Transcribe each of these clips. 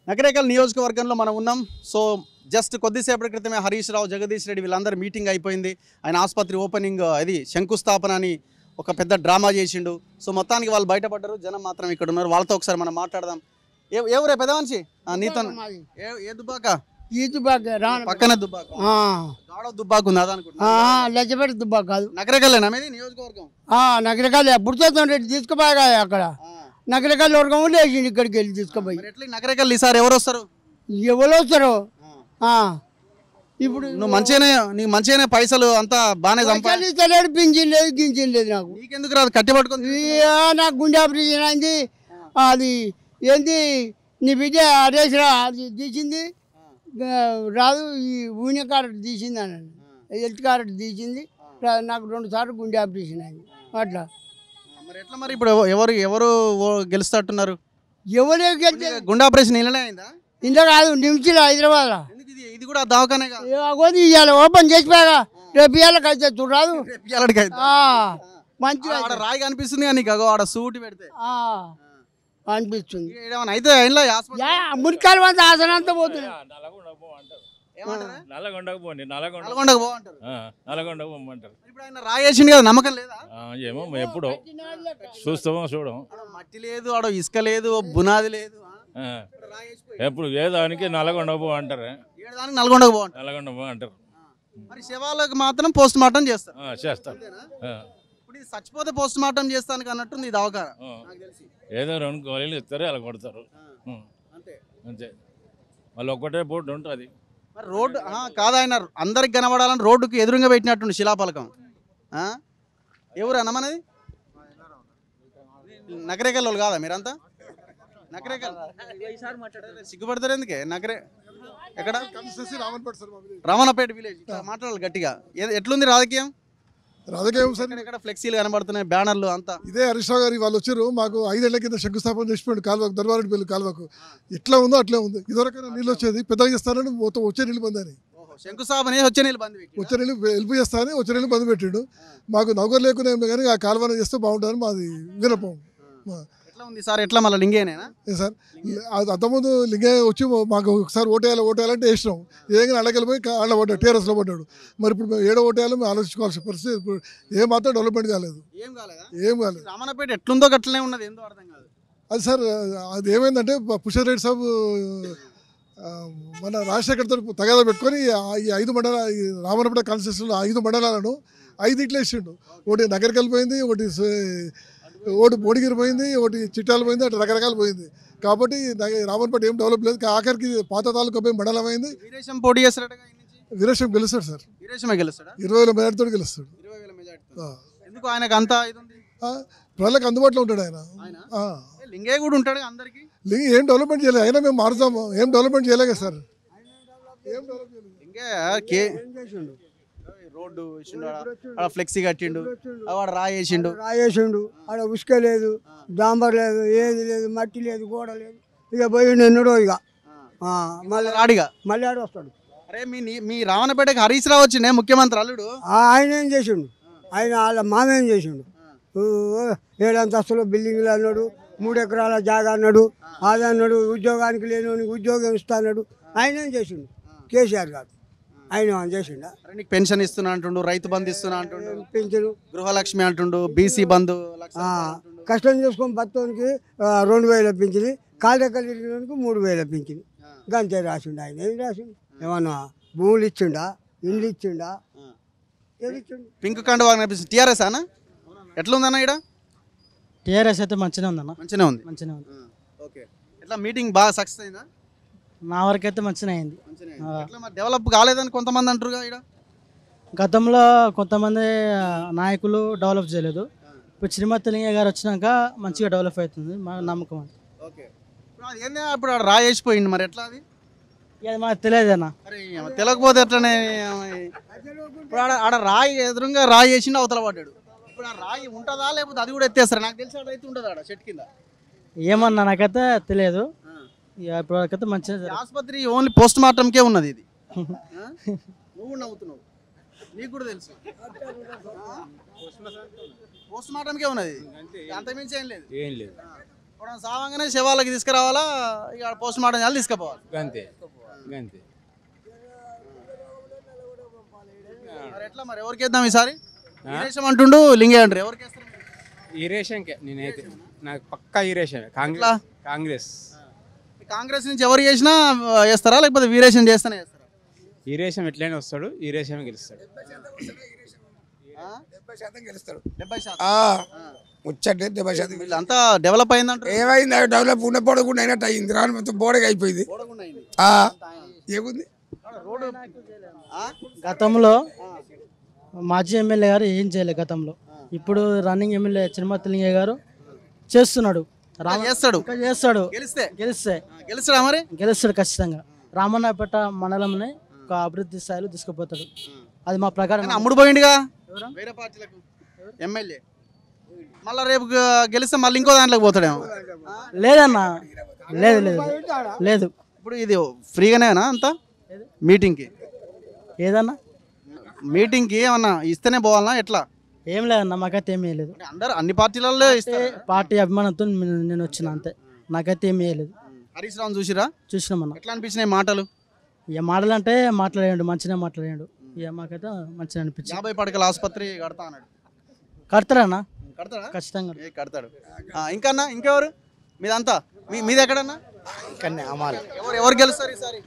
నకరేకల్ నియోజకవర్గంలో మనం ఉన్నాం సో జస్ట్ కొద్దిసేపటి క్రితమే హరీష్ రావు జగదీష్ రెడ్డి వీళ్ళందరూ మీటింగ్ అయిపోయింది ఆయన ఆసుపత్రి ఓపెనింగ్ ఇది శంకుస్థాపన అని ఒక పెద్ద డ్రామా చేసిండు సో మొత్తానికి వాళ్ళు బయటపడ్డారు జనం మాత్రం ఇక్కడ ఉన్నారు వాళ్ళతో ఒకసారి మనం మాట్లాడదాం ఏ ఎవరే పెద్ద మనిషి ఆ, నీతో ఏ ఏ దుబ్బాక ఈ దుబ్బాక రాను పక్కనే దుబ్బాక గాడ దుబ్బాక ఉంది అదా అనుకుంటా లెచ్చపెట్టి దుబ్బాక కాదు నకరేకల్లేనా మీది నియోజకవర్గం ఆ, నగరకాలు ఎప్పుడు చేస్తాం రెడ్డి తీసుకుపోయా అక్కడ ఆ. నగరకాలు వర్గం లేచిండు ఇక్కడికి వెళ్ళి తీసుకుపోయి మరి ఎట్లా ఈ నకరేకల్ ఈసారి ఎవరు వస్తారు ఎవరు వస్తారు ఆ. ఇప్పుడు నువ్వు మంచిగానే నీకు మంచిగానే పైసలు అంతా బాగానే సంపా పైసలు ఇస్తలేడు పింఛన్ లేదు గింఛన్ లేదు నాకు నీకెందుకు రాదు కట్టి పట్టుకొని ఈ, ఆ, నాకు గుండె ఆపరేషన్ అయింది అది ఏంది నీ బిడ్డ అరేసరా అది తీసింది ఆ, రాదు ఈ ఊనె కార్డు తీసింది అని హెల్త్ కార్డు తీసింది రా- నాకు రెండు సార్లు గుండె ఆపరేషన్ అయింది అట్లా మరి ఎట్లా మరి ఇప్పుడు ఎవ- ఎవరు ఎవరు ఓ- గెలుస్తట్టున్నారు ఎవరు గెలిచే గుండె ఆపరేషన్ ఇలానే అయిందా ఇంట్లో కాదు నిమిషంలో హైదరాబాద్ ఎందుకు ఇది ఇది కూడా దవాఖానే కాదు అగోది ఇవాళ ఓపెన్ చేసిపోయాగా రేపు ఇవాళ కలిసి చూడరాదు రేపు ఇయ్యాలటికి అయితే. ఆ, మంచిగా ఆడ రాయి కనిపిస్తుంది కానీ నీకు అగో ఆడ సూటి పెడితే ఆ, అనిపిస్తుంది ఏమన్నా అయితే అయినా హాస్పిటల్ యా, మురికాలు వంద ఆసనంతా పోతుంది నల్లగొండకు పో అంటారు ఏమంటారు నల్లగొండకు పోండి నల్లగొండ నల్గొండకు పో అంటారు ఆ, నల్లగొండకు పోమంటారు ఇప్పుడు ఆయన రాయి వేసిండు కదా నమ్మకం లేదా ఆ, ఏమో ఎప్పుడో చూస్తామో చూడం ఆడ మట్టి లేదు ఆడ ఇసుక లేదు బునాది లేదు ఆ? ఆ, ఇక్కడ రాయి వేసిపోయి. ఎప్పుడు ఏ దానికి నల్లగొండకు పో అంటారు ఏడు దానికి నల్గొండకు పో అంటారు నల్లగొండ పో అంటారు మరి శవాలకు మాత్రం పోస్ట్ మార్టం చేస్తారు ఆ, చేస్తారు అంతేనా? ఆ, ఇప్పుడు ఇది చచ్చిపోతే పోస్ట్ మార్టం చేస్తానికి అన్నట్టుంది ఇది అవకాశం ఆ. నాకు తెలిసి ఏదో రెండు గోళీలు ఇస్తారు అలా కొడతారు ఆ, ఉం, అంతే అంతే మళ్ళీ ఒక్కటే బోర్డు ఉంటుంది మరి రోడ్డు ఆ, కాదు ఆయన అందరికి కనబడాలని రోడ్డుకి ఎదురుగా పెట్టినట్టుండి శిలాపలకం ఆ? ఎవరు అన్నమన్నది నకరేకల్ వాళ్ళు కాదా మీరంతా నకరేకల్ సిగ్గుపడతారు ఎందుకే నకరే ఎక్కడ కన్సిస్టెన్సీ రామన్పేట సార్ మా విలేజ్ రమణపేట విలేజ్ ఇట్లా మాట్లాడాలి గట్టిగా ఏ- ఎట్లుంది రాజకీయం రాజకీయం సార్ ఇక్కడ ఇక్కడ ఫ్లెక్సీలు కనబడుతున్నాయి బ్యానర్లు అంతా ఇదే హరీష్ రావు గారు వాళ్ళు వచ్చారు మాకు ఐదేళ్ల కింద శంకుస్థాపన చేసిపోయాడు కాలువకు దర్బారెడ్డి పెళ్లి కాలువకు ఎట్లా ఉందో అట్లే ఉంది ఇదివరకైనా నీళ్ళు వచ్చేది పెద్దగా చేస్తానని మొత్తం వచ్చే నీళ్ళు బంద్ అని ఓహో శంకుస్థాపన వచ్చే నీళ్ళు బంద్ పెట్టి వచ్చే నీళ్ళు హెల్ప్ చేస్తానని వచ్చే నీళ్ళు బంద్ పెట్టాడు మాకు నౌకరు లేకుండా ఏం లేదు కానీ ఆ కాలువన చేస్తే బాగుంటుందని మాది వినపం మా- ఎట్లా ఉంది సార్ ఎట్లా మళ్ళీ లింగేనేనా ఏ సార్ అది అంతకుముందు లింగే వచ్చి మాకు ఒకసారి ఓటేయాలి ఓటేయాలంటే వేసినాం ఏదైనా అడగలిపోయి ఆళ్ళ పడ్డాడు టీఆర్ఎస్లో పడ్డాడు మరి ఇప్పుడు మేము ఏడో ఓటేయాలో మేము ఆలోచించుకోవాల్సిన పరిస్థితి ఇప్పుడు ఏ మాత్రం డెవలప్మెంట్ కాలేదు ఏం కాలేదా ఏం కాలేదు రామన్నపేట ఎట్లుందో గట్లనే ఉన్నది ఏందో అర్థం కాదు అది సార్ అది ఏమైందంటే పుష్కర్ రెడ్డి సాబ్ ఆ, మన రాజశేఖర్తో తగాదా పెట్టుకొని ఆ- ఈ ఐదు మండల ఈ రామన్నపేట కాన్స్టిట్యూషన్లో ఐదు మండలాలను ఐదు ఇట్లా ఇచ్చిండు ఒకటి నగరికల్ పోయింది ఒకటి స- ఒకటి బోడిగిరి పోయింది ఒకటి చిట్టాలు పోయింది అటు రకరకాలు పోయింది కాబట్టి నగ- రామన్నపేట ఏం డెవలప్ లేదు ఆఖరికి పాత తాలూకా పోయి మండలం అయింది వీరేశం పోటీ చేస్తాడట ఈ నుంచి వీరేశం గెలుస్తాడు సార్ వీరేశమే గెలుస్తాడా ఇరవై వేల మెజార్టీతో గెలుస్తాడు ఇరవై వేల మెజార్టీ ఆ. ఎందుకు ఆయనకు అంత ఇది ఉంది ఆ, ప్రజలకు అందుబాటులో ఉంటాడు ఆయన ఆయన ఆ. ఏ, లింగే కూడా ఉంటాడు అందరికి లింగ ఏం డెవలప్మెంట్ చేయలేదు అయినా మేము మారుతాము ఏం డెవలప్మెంట్ చేయలేక సార్ ఏం డెవలప్ చేయలేదు లింగే కే రోడ్డు వేసిండు ఆడ. ఆడ ఫ్లెక్సీ కట్టిండు వాడు రాయి వేసిండు రాయేసిండు ఆడ ఉసుక లేదు డాంబర్ లేదు ఏది లేదు మట్టి లేదు గోడ లేదు ఇక పోయిండు ఎన్నడో ఇక ఆ, మళ్ళీ రాడిగా మళ్ళీ ఆడ వస్తాడు అరే మీ నీ- మీ రావణపేటకి హరీష్ రావు వచ్చిండే ముఖ్యమంత్రి అల్లుడు ఆ, ఆయన ఏం చేసిండు ఆయన వాళ్ళ మామ ఏం చేసిండు ఓ, ఏడంతస్తులు బిల్డింగ్లు అన్నాడు మూడు ఎకరాల జాగా అన్నాడు అది అన్నాడు ఉద్యోగానికి లేని ఉద్యోగం ఇస్తా అన్నాడు ఆయన ఏం చేసిండు కేసీఆర్ గారు ఆయన ఏమన్నా చేసిండా అరే నీకు పెన్షన్ ఇస్తున్నా అంటుండు రైతు బంధు ఇస్తున్నా అంటుండు పెంచను గృహలక్ష్మి అంటుండు బీసీ బంధు లక్ష ఆ, రూపాయలు అంటుండు. కష్టం చేసుకొని బతోనికి రెండు వేలు పింఛని కాళ్ళెక్కలు ఇరిగినోనికి మూడు వేలు పింఛని గంతే రాసిండు ఆయన ఏం రాసిండు ఏమన్నా భూములు ఇచ్చిండా ఇండ్లు ఇచ్చిండా ఆ. ఏది ఇచ్చిండు పింక్ కండు బాగా కనిపిస్తుంది టీఆర్ఎస్ అన్న ఎట్లుందన్న ఇక్కడ టీఆర్ఎస్ అయితే మంచిగా ఉందన్న మంచిగా ఉంది మంచిగా ఉంది ఓకే ఎట్లా మీటింగ్ బాగా సక్సెస్ అయిందా నా వరకు అయితే మంచిగా అయింది మంచిగా ఆ. ఎట్లా మరి డెవలప్ కాలేదని కొంతమంది అంటారు ఇక్కడ గతంలో కొంతమంది ఆ, నాయకులు డెవలప్ చేయలేదు ఇప్పుడు శ్రీమతి లింగయ్య గారు వచ్చినాక మంచిగా డెవలప్ అవుతుంది మా నమ్మకం అది ఓకే ఇప్పుడు అది ఏంది ఇప్పుడు ఆడ రాయి వేసిపోయింది మరి ఎట్లా అది ఇక అది మాకు తెలియదు అన్న అరే ఏమ, తెలియకపోతే ఎట్లనే ఏమ, ఇప్పుడు ఆడ ఆడ రాయి ఎదురుగా రాయి వేసిండు అవతల పడ్డాడు ఇప్పుడు ఆ రాయి ఉంటుందా లేకపోతే అది కూడా ఎత్తేస్తారు నాకు తెలిసి ఆడ అయితే ఉంటుంది ఆడ చెట్టు కింద ఏమన్నా నాకైతే తెలియదు ఆ. ఇక ఇప్పుడు వరకైతే మంచిగా ఈ జరుగుతుంది. ఆసుపత్రి ఓన్లీ పోస్ట్ మార్టంకే ఉన్నది ఇది ఆ? నువ్వు కూడా నవ్వుతున్నావు నీకు కూడా తెలుసు పోస్ట్ మార్టంకే ఉన్నది అంత మించి ఏం లేదు ఏం లేదు ఆ. ఇప్పుడు సావంగానే శవాలకి తీసుకురావాలా ఇక పోస్ట్ మార్టం చేయాలి తీసుకుపోవాలి అంతే అంతే మరి ఎట్లా మరి ఎవరికి వేద్దాం ఈసారి వీరేశం అంటుండు లింగే అంటారు ఎవరికి వేస్తారు మీరు? ఈ రేషన్కే నేనైతే నాకు పక్కా ఈ రేషన్ ఎట్లా? కాంగ్రెస్ కాంగ్రెస్ ఈ కాంగ్రెస్ నుంచి ఎవరు చేసినా ఆ, వేస్తారా లేకపోతే వీరేశం చేస్తేనే వేస్తారా ఈ రేషన్ ఎట్లయినా వస్తాడు ఈ రేషన్ గెలుస్తాడు ఆ? డెబ్బై శాతం గెలుస్తాడు డెబ్బై శాతం ఆ, ఆ. ముచ్చటే డెబ్బై శాతం గెలుస్తాడు. వీళ్ళంతా డెవలప్ అయిందంటారు ఏమైంది అవి డెవలప్ ఉన్న బోడకుండా అయినట్టు అయింది రాను మొత్తం బోడగా అయిపోయింది ఆ, ఏముంది ఆ? గతంలో మాజీ ఎమ్మెల్యే గారు ఏం చేయలేదు గతంలో ఇప్పుడు రన్నింగ్ ఎమ్మెల్యే చిరుమతిలింగయ్య గారు చేస్తున్నాడు రామ చేస్తాడు ఇంకా చేస్తాడు గెలిస్తే గెలిస్తే ఆ, గెలుస్తాడా మరి గెలుస్తాడు ఖచ్చితంగా రామన్నపేట మండలంని ఒక అభివృద్ధి స్థాయిలో తీసుకుపోతాడు అది మా ప్రకారం కానీ అమ్ముడు పోయిండుగా ఎవరు? వేరే పార్టీలకు ఎమ్మెల్యే మళ్ళా రేపు గ- గెలిస్తే మళ్ళీ ఇంకో దాంట్లోకి పోతాడేమో ఆ? లేదన్నా లేదు లేదు లేదు ఇప్పుడు ఇది ఫ్రీగానేనా అంతా మీటింగ్కి ఏదన్నా మీటింగ్కి ఏమన్నా ఇస్తేనే పోవాలనా ఎట్లా ఏం లేదన్నా మాకైతే ఏమీ లేదు అంటే అందరు అన్ని పార్టీలలో ఇస్తారు పార్టీ అభిమానంతో నేను నేను వచ్చిన అంతే నాకైతే ఏమీ లేదు హరీష్ రావు చూసిరా చూసినామన్నా ఎట్లా అనిపించినాయి మాటలు ఇక మాటలంటే మాట్లాడాడు మంచిగా మాట్లాడాడు ఇక మాకైతే మంచిగా అనిపించింది యాభై పడకల ఆసుపత్రి కడతా అన్నాడు కడతారన్నా కడతాడా ఖచ్చితంగా ఏ కడతాడు ఆ, ఇంకన్నా ఇంకెవరు మీదంతా మీ మీది ఎక్కడన్నా ఇక్కడనే అమ్మాలి ఎవరు ఎవరు గెలుస్తారు ఈసారి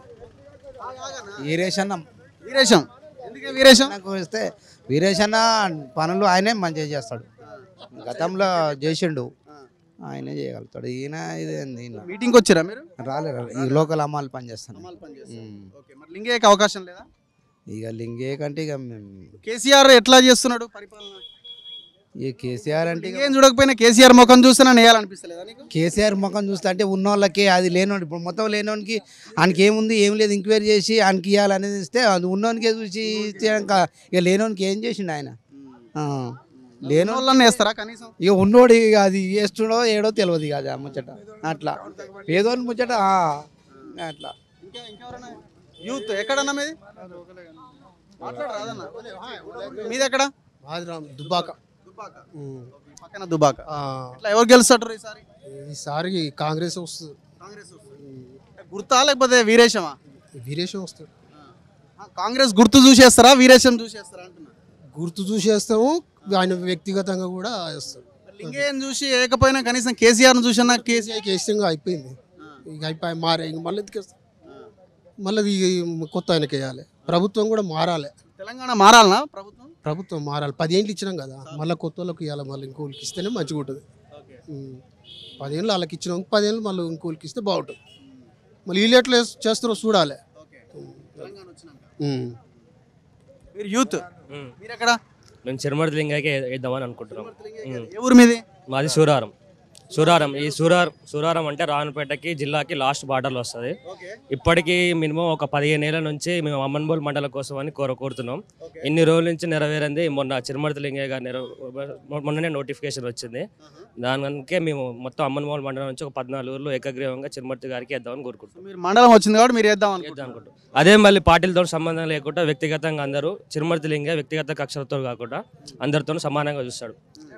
ఈ రేషన్ వీరేశం ఎందుకే వీరేశం నాకు ఇస్తే వీరేషన్న పనులు ఆయనే మంచిగా చేస్తాడు గతంలో చేసిండు ఆయనే చేయగలుగుతాడు ఈయన ఇది ఏంది ఈయన మీటింగ్కి వచ్చిరా మీరు రాలే రాలే. ఈ లోకల్ అమ్మాలి పని చేస్తాను అమ్మాలి పని చేస్తారు. ఉమ్. ఓకే మరి లింగేయకి అవకాశం లేదా ఇక లింగే కంటే ఇక మేము కేసీఆర్ ఎట్లా చేస్తున్నాడు పరిపాలన ఈ కేసీఆర్ అంటే ఇక ఇంకేం చూడకపోయినా కేసీఆర్ ముఖం చూస్తే నన్ను వేయాలనిపిస్తలేదా నీకు కేసీఆర్ ముఖం చూస్తే అంటే ఉన్నోళ్ళకి అది లేనోడు ఇప్పుడు మొత్తం లేనోనికి ఆయనకి ఏముంది ఏం లేదు ఎంక్వైరీ చేసి ఆయనకి ఇవ్వాలనేది ఇస్తే అది ఉన్నోనికే చూసి ఇచ్చాక ఇక లేనోనికి ఏం చేసిండు ఆయన ఆ. లేనో వాళ్ళని వేస్తారా కనీసం ఇక ఉన్నోడు ఇక అది వేస్తుండో ఏడో తెలియదు ఇక అది ఆ ముచ్చట అట్లా పేదోని ముచ్చట ఆ, అట్లా ఇంకా ఇంకెవరన్నా యూత్ ఎక్కడన్నా మీది మాట్లాడరాదన్నా మీది ఎక్కడ దుబ్బాక దుబ్బాక ఉమ్. ఓకే, పక్కన దుబ్బాక ఆ, ఇట్లా ఎవరు గెలుస్తాడు ఈసారి ఈసారి కాంగ్రెస్ వస్తుంది కాంగ్రెస్ వస్తుంది. గుర్తా లేకపోతే వీరేశమా వీరేశం వస్తుంది ఆ, కాంగ్రెస్ గుర్తు చూసేస్తారా వీరేశం చూసేస్తారా అంటున్నా గుర్తు చూసేస్తాము ఆయన వ్యక్తిగతంగా కూడా వేస్తాం లింగేయం చూసి ఏకపోయినా కనీసం కేసీఆర్ చూసినా కేసీఆర్ కేసీఆర్ అయిపోయింది ఇక అయిపోయి మారే ఇంక మళ్ళీ ఎందుకేస్తాం మళ్ళీ ఇది కొత్త ఆయనకి వేయాలి ప్రభుత్వం కూడా మారాలి తెలంగాణ మారాలనా ప్రభుత్వం ప్రభుత్వం మారాలి పదేళ్ళు ఇచ్చినాం కదా మళ్ళీ కొత్త వాళ్ళకి ఇవ్వాలి మళ్ళీ ఇంకోళ్ళకి ఇస్తేనే మంచిగా ఉంటుంది ఉమ్. పదేళ్ళు వాళ్ళకి ఇచ్చినాం పదేళ్ళు మళ్ళీ ఇంకోళ్ళకి ఇస్తే బాగుంటుంది మళ్ళీ వీళ్ళు ఎట్లా చేస్తారో చూడాలి తెలంగాణ వచ్చినాక ఉమ్. మీరు యూత్ మీరు ఎక్కడ మేము చిరుమర్తి లింగాకే వేద్దామని అనుకుంటున్నాం ఉమ్. ఏ ఊరు మీది మాది సూరారం సూరారం ఈ సూరార్ సూరారం అంటే రావణపేటకి జిల్లాకి లాస్ట్ బార్డర్లో వస్తుంది ఓకే ఇప్పటికీ మినిమం ఒక పదిహేను ఏళ్ళ నుంచి మేము అమ్మన్బోల్ మండలం కోసం అని కోర కోరుతున్నాం ఇన్ని రోజుల నుంచి నెరవేరింది మొన్న చిరుమర్తి లింగయ్య గారు నెరవ మొన్ననే నోటిఫికేషన్ వచ్చింది దాని కనుకే మేము మొత్తం అమ్మన్మోల్ మండలం నుంచి ఒక పద్నాలుగు ఊర్లు ఏకగ్రీవంగా చిరుమర్తి గారికి వేద్దామని కోరుకుంటున్నాం మీరు మండలం వచ్చింది కాబట్టి మీరు వేద్దాం వేద్దాం అనుకుంటున్నారు అనుకుంటున్నాం అదే మళ్ళీ పార్టీలతో సంబంధం లేకుండా వ్యక్తిగతంగా అందరూ చిరుమర్తి లింగ వ్యక్తిగత కక్షలతో కాకుండా అందరితో సమానంగా చూస్తాడు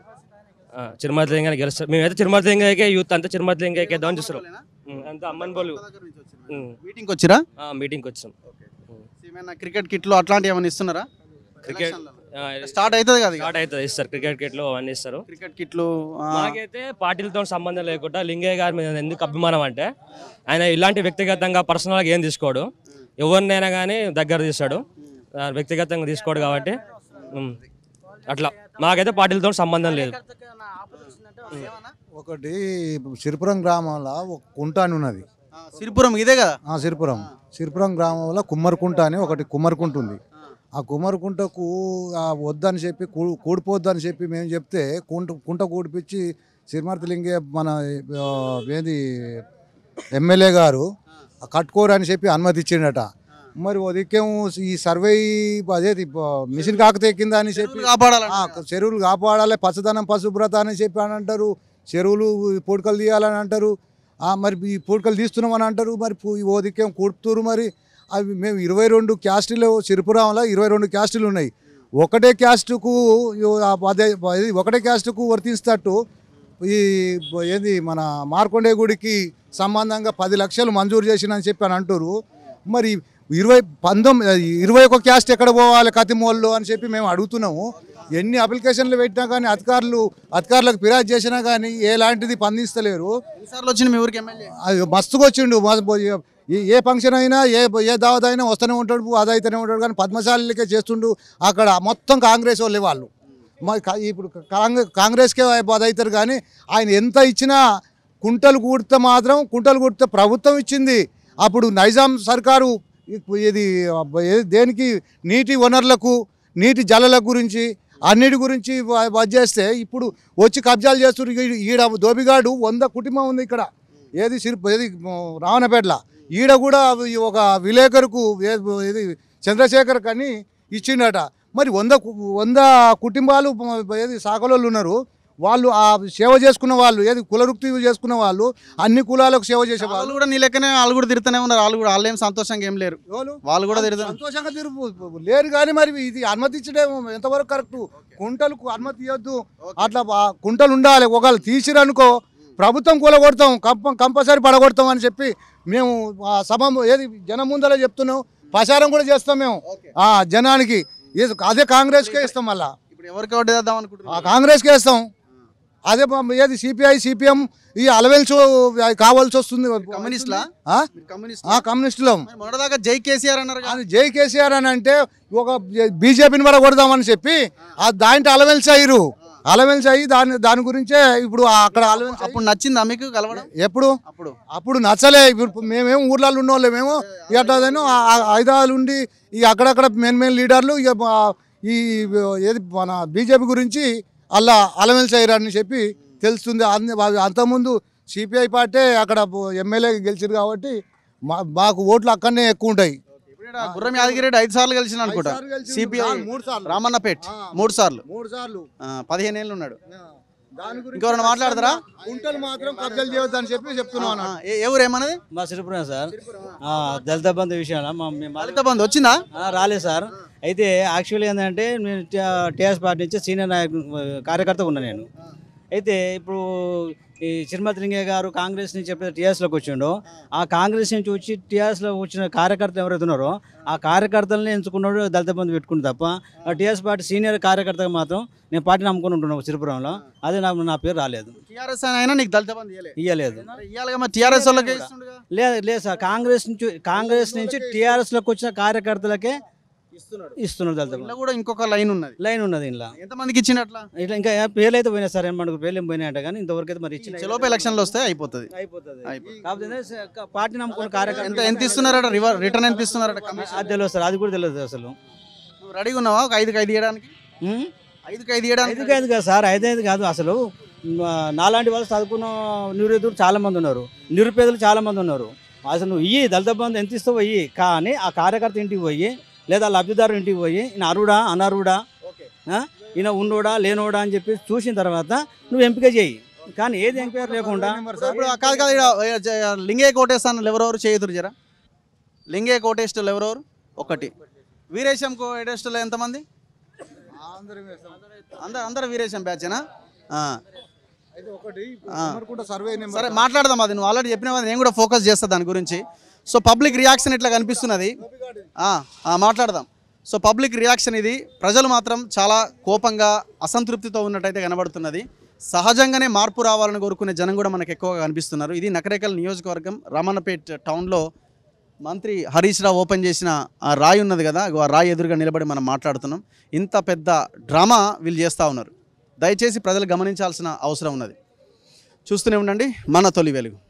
ఆ, చిరుమర్తి లింగాన్ని గెలుస్తాడు మేమైతే చిరుమర్తి లింగయ్యకే యూత్ అంతా చిరుమర్తి లింగయ్యకే వేద్దామని చూస్తున్నాం ఉమ్, అంతా అమ్మన్ బోలు మీటింగ్కి వచ్చిరా మీటింగ్కి వచ్చినాం ఏమైనా క్రికెట్ కిట్లు అట్లాంటివి ఏమైనా ఇస్తున్నారా క్రికెట్ స్టార్ట్ అవుతుంది కదా స్టార్ట్ అవుతుంది ఇస్తారు క్రికెట్ కిట్లు అవన్నీ ఇస్తారు క్రికెట్ కిట్లు ఆ, మాకైతే పార్టీలతో సంబంధం లేకుండా లింగయ్య గారి మీద ఎందుకు అభిమానం అంటే ఆయన ఇలాంటి వ్యక్తిగతంగా పర్సనల్గా ఏం తీసుకోడు ఎవరినైనా కానీ దగ్గర తీస్తాడు ఆ, వ్యక్తిగతంగా తీసుకోడు కాబట్టి ఉమ్, అట్లా మాకైతే పార్టీలతో సంబంధం లేదు ఒకటి సిరిపురం గ్రామంలో ఒక కుంట అని ఉన్నది ఆ, సిరిపురం ఇదే కదా ఆ సిరిపురం సిరిపురం గ్రామంలో కుమ్మరికుంట అని ఒకటి కుమ్మరికుంట ఉంది ఆ కుమ్మరికుంటకు ఆ వద్దని చెప్పి కూ- కూడిపోద్దని చెప్పి మేము చెప్తే కుంట కుంట కూడిపించి సిరిమర్తిలింగే మన ఆ, ఏది ఎమ్మెల్యే గారు ఆ కట్టుకోరు అని చెప్పి అనుమతి ఇచ్చిండట మరి ఉదయం ఈ సర్వే అదేది మిషన్ కాకతే కింద అని చెప్పి చెరువులు కాపాడాలంట. ఆ, చెరువులు కాపాడాలి పచ్చదనం పశుభ్రత అని చెప్పి అని అంటారు చెరువులు పూడికలు తీయాలని అంటారు ఆ, మరి ఈ పూడికలు తీస్తున్నామని అంటారు మరి పూ- ఈ ఓదికేం కూడుతురు మరి అవి మేము ఇరవై రెండు క్యాస్టులు సిరిపురంలో ఇరవై రెండు క్యాస్టులు ఉన్నాయి ఒకటే క్యాస్టుకు ఇవ- ఆ అదే అది ఒకటే క్యాస్టుకు వర్తిస్తట్టు ఈ బ- ఏది మన మార్కొండే గుడికి సంబంధంగా పది లక్షలు మంజూరు చేసినని చెప్పి అని అంటారు మరి ఇరవై పంతొమ్మిది ఇరవై ఒక క్యాస్ట్ ఎక్కడ పోవాలి కతిమోళ్ళు అని చెప్పి మేము అడుగుతున్నాము ఎన్ని అప్లికేషన్లు పెట్టినా కానీ అధికారులు అధికారులకు ఫిర్యాదు చేసినా కానీ ఎలాంటిది స్పందిస్తలేరు ఎన్నిసార్లు వచ్చింది మీ ఊరికి ఎమ్మెల్యే అది మస్తుగా వచ్చిండు మస్తు పోయి- ఏ- ఏ ఫంక్షన్ అయినా ఏ ఏ దావత్ అయినా వస్తూనే ఉంటాడు అదైతేనే ఉంటాడు కానీ పద్మశాలికే చేస్తుండు అక్కడ మొత్తం కాంగ్రెస్ వాళ్ళే వాళ్ళు మరి కా- ఇప్పుడు కాంగ్రెస్ కాంగ్రెస్కే అదవుతారు కానీ ఆయన ఎంత ఇచ్చినా కుంటలు కూడితే మాత్రం కుంటలు కూడితే ప్రభుత్వం ఇచ్చింది అప్పుడు నైజాం సర్కారు ఇది ఏ- దేనికి నీటి వనరులకు నీటి జలల గురించి అన్నిటి గురించి వ- వది చేస్తే ఇప్పుడు వచ్చి కబ్జాలు చేస్తున్నారు ఈ- ఈడ దోబిగాడు వంద కుటుంబం ఉంది ఇక్కడ ఏది సిరి ఏది రావణపేటల ఈడ కూడా ఈ ఒక విలేకరుకు ఏ- ఇది చంద్రశేఖర్ కని ఇచ్చిండట మరి వంద కు- వంద కుటుంబాలు ఏది సాకలోళ్ళు ఉన్నారు వాళ్ళు ఆ సేవ చేసుకున్న వాళ్ళు ఏది కులవృత్తి చేసుకున్న వాళ్ళు అన్ని కులాలకు సేవ చేసే వాళ్ళు వాళ్ళు కూడా నీ లెక్కనే వాళ్ళు కూడా తిరుగుతూనే ఉన్నారు వాళ్ళు కూడా వాళ్ళు ఏం సంతోషంగా ఏం లేరు ఎవరు? వాళ్ళు కూడా తిరుగుతారు సంతోషంగా తిరుగు లేరు కానీ మరి ఇది అనుమతించడం ఎంతవరకు కరెక్ట్ కుంటలకు అనుమతి ఇవ్వద్దు అట్లా ఆ కుంటలు ఉండాలి ఒకవేళ తీసిరనుకో ప్రభుత్వం కూలగొడతాం కంప కంపల్సరీ పడగొడతాం అని చెప్పి మేము ఆ సభ ఏది జనం ముందర చెప్తున్నాం ప్రచారం కూడా చేస్తాం మేము ఆ జనానికి ఏ- అదే కాంగ్రెస్కే ఇస్తాం మళ్ళా ఇప్పుడు ఎవరికి ఓటు వేద్దాం అనుకుంటున్నారు ఆ కాంగ్రెస్కే ఇస్తాం అదే ప- ఏది సిపిఐ సిపిఎం ఈ అలవెన్స్ కావాల్సి వస్తుంది కమ్యూనిస్టులా? ఆ? మీరు కమ్యూనిస్ట్ ఆ, కమ్యూనిస్టులం మరి మొన్నటిదాకా జై కేసీఆర్ అన్నారు కదా. అది జై కేసీఆర్ అని అంటే ఒక బీజేపీని కూడా కొడదామని చెప్పి ఆ దాంట్లో అలవెన్స్ అయ్యారు అలవెన్స్ అయ్యి దాని దాని గురించే ఇప్పుడు అక్కడ అలవెన్స్ అప్పుడు నచ్చిందా మీకు కలవడం ఎప్పుడు అప్పుడు అప్పుడు నచ్చలే ఇప్పుడు మేమేం ఊర్లలో ఉన్న వాళ్ళమేమో ఎట్లాదనో హైదరాబాద్ ఉండి ఈ అక్కడక్కడ మెయిన్ మెయిన్ లీడర్లు ఇక మా- ఈ ఏది మన బీజేపీ గురించి అలా అలవెన్స్ అయ్యారని చెప్పి తెలుస్తుంది అంద- అంతకుముందు సిపిఐ పార్టీ అక్కడ ఎమ్మెల్యే గెలిచారు కాబట్టి మా మాకు ఓట్లు అక్కడనే ఎక్కువ ఉంటాయి ఇప్పుడు ఈడ గుర్రం యాదగిరెడ్డి ఐదు సార్లు గెలిచిన అనుకుంటా ఐదు సార్లు గెలిచిండు. సిపిఐ ఆ, మూడు సార్లు. రామన్నపేట్ ఆ, మూడు సార్లు మూడు సార్లు ఆ, పదిహేను ఏళ్ళు ఉన్నాడు దాని గురించి ఇంకెవరైనా మాట్లాడతారా గుంటలు మాత్రం కబ్జాలు చేయొద్దని చెప్పి చెప్తున్నాను ఆ, ఏ- ఏ ఊరు ఏమన్నది మా సిరిపురం సార్ ఆ, దళిత బంధు విషయాన మా మేము దళిత బంధు వచ్చిందా ఆ, రాలేదు సార్ అయితే యాక్చువల్లీ ఏంటంటే నేను టీఆర్ఎస్ పార్టీ నుంచి సీనియర్ నాయకు కార్యకర్త ఉన్నా నేను అయితే ఇప్పుడు ఈ చిరుమతి లింగయ్య గారు కాంగ్రెస్ నుంచి ఎప్పుడైతే టీఆర్ఎస్లోకి వచ్చిండో ఆ కాంగ్రెస్ నుంచి వచ్చి టీఆర్ఎస్లో వచ్చిన కార్యకర్తలు ఎవరైతే ఉన్నారో ఆ కార్యకర్తలని ఎంచుకున్నాడు దళిత బంధు పెట్టుకుంది తప్ప ఆ టీఆర్ఎస్ పార్టీ సీనియర్ కార్యకర్తగా మాత్రం నేను పార్టీ నమ్ముకుని ఉంటున్నాను సిరిపురంలో అదే నాకు నా పేరు రాలేదు టీఆర్ఎస్ అయినా నీకు దళిత బంధు ఇయ్యలే ఇయ్యలేదు మరి ఇయ్యాలిగా మరి టీఆర్ఎస్ వాళ్ళకే ఇస్తుండుగా లేదు లేదు సార్ కాంగ్రెస్ నుంచి కాంగ్రెస్ నుంచి టీఆర్ఎస్లోకి వచ్చిన కార్యకర్తలకే ఇస్తున్నాడు ఇస్తున్నారు దళిత ఇంట్లో కూడా ఇంకొక లైన్ ఉన్నది లైన్ ఉన్నది ఇంట్లో ఎంతమందికి ఇచ్చినట్లా ఇట్లా ఇంకా పేర్లు అయితే పోయినా సార్ మనకు పేర్లు ఏం పోయినాయంట కానీ ఇంతవరకు అయితే మరి ఇచ్చిన చెలోపు ఎలక్షన్లు వస్తే అయిపోతుంది అయిపోతుంది అయిపోతుంది. కాకపోతే ఏంటంటే స- పార్టీ నమ్ముకున్న కార్యకర్త ఎంత ఎంత ఇస్తున్నారట రివర్ రిటర్న్ ఎంత ఇస్తున్నారట కమిషన్ అది తెలియదు సార్ అది కూడా తెలియదు అసలు నువ్వు రెడీగా ఉన్నావా ఒక ఐదుకి ఐదు ఇవ్వడానికి ఉం? ఐదుకి ఐదు ఇవ్వడానికి ఐదు కాదు కదా సార్ ఐదు ఐదు కాదు అసలు మా- నాలాంటి వాళ్ళు చదువుకున్న నిరుపేదలు చాలా మంది ఉన్నారు నిరుపేదలు చాలా మంది ఉన్నారు అసలు నువ్వు ఇయ్యి దళిత బంధు ఎంత ఇస్తావు ఇయ్యి కానీ ఆ కార్యకర్త ఇంటికి పోయి లేదా లబ్ధిదారు ఇంటికి పోయి ఈయన అరుడా అనరుడా ఆ? ఈయన ఉన్నోడా లేనోడా అని చెప్పి చూసిన తర్వాత నువ్వు ఎంపిక చేయి కానీ ఏది ఎంక్వైరీ లేకుండా ఇప్పుడు కాదు కాదు ఈడ, ఏ, జ- లింగయ్య కోటేస్తాను ఎవరెవరు చేయుదురు జరా లింగయ్య కోటేస్టులు ఎవరెవరు ఒకటి వీరేశం కోటేస్టులు ఎంతమంది అందరు అందరు వీరేశం బ్యాచేనా ఆ. ఆ. సర్వే సరే మాట్లాడదాం అది నువ్వు ఆల్రెడీ చెప్పిన నేను కూడా ఫోకస్ చేస్తా దాని గురించి సో పబ్లిక్ రియాక్షన్ ఇట్లా కనిపిస్తున్నది ఆ, ఆ, మాట్లాడదాం సో పబ్లిక్ రియాక్షన్ ఇది ప్రజలు మాత్రం చాలా కోపంగా అసంతృప్తితో ఉన్నట్టయితే కనబడుతున్నది సహజంగానే మార్పు రావాలని కోరుకునే జనం కూడా మనకు ఎక్కువగా కనిపిస్తున్నారు ఇది నకరేకల్ నియోజకవర్గం రామన్నపేట్ టౌన్లో మంత్రి హరీష్ రావు ఓపెన్ చేసిన ఆ రాయి ఉన్నది కదా ఆ రాయి ఎదురుగా నిలబడి మనం మాట్లాడుతున్నాం ఇంత పెద్ద డ్రామా వీళ్ళు చేస్తూ ఉన్నారు దయచేసి ప్రజలు గమనించాల్సిన అవసరం ఉన్నది చూస్తూనే ఉండండి మన తొలి వెలుగు